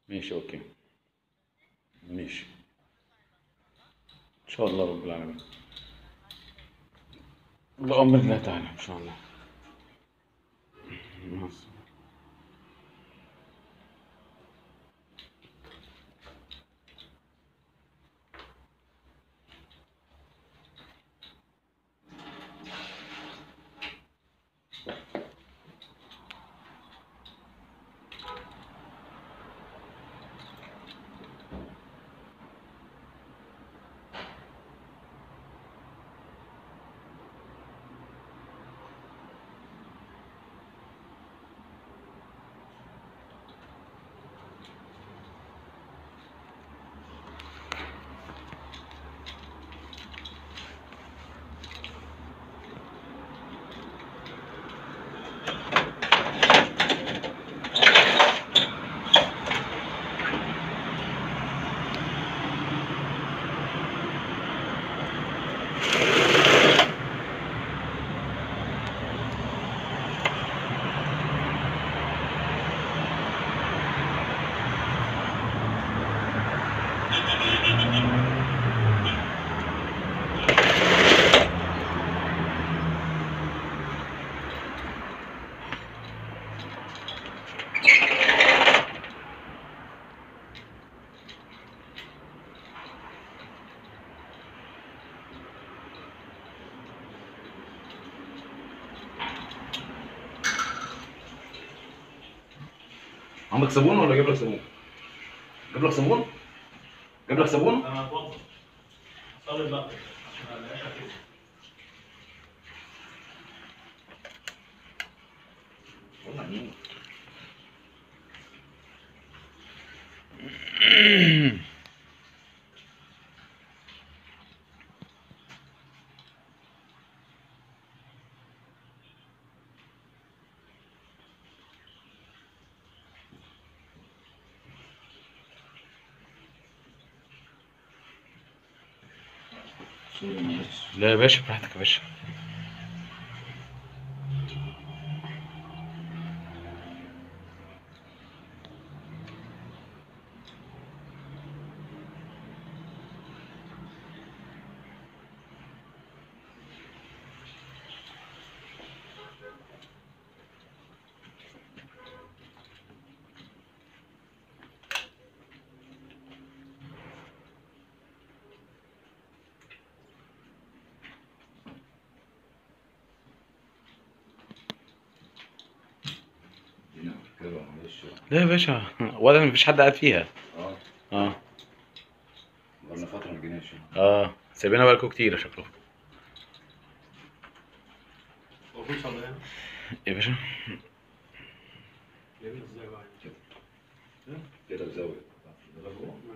ماشي اوكي ماشي ان شاء الله رب العالمين بأمر الله تعالى ان شاء الله مع السلامة. عندك صابون ولا اجيب لك صابون؟ اجيب لك صابون؟ اجيب لك صابون؟ انا اتوضى صلي المغرب عشان العشاء كده والله مين؟ لا يا باشا براحتك يا باشا هنا كده معلش لا يا باشا ولا مفيش حد قاعد فيها اه اه بقالنا فترة ما جيناش اه سايبينها بقالكوا كتير شكلكم هو في صلاه هنا يا باشا جميل ازاي بقى كده الزاوية ده جوه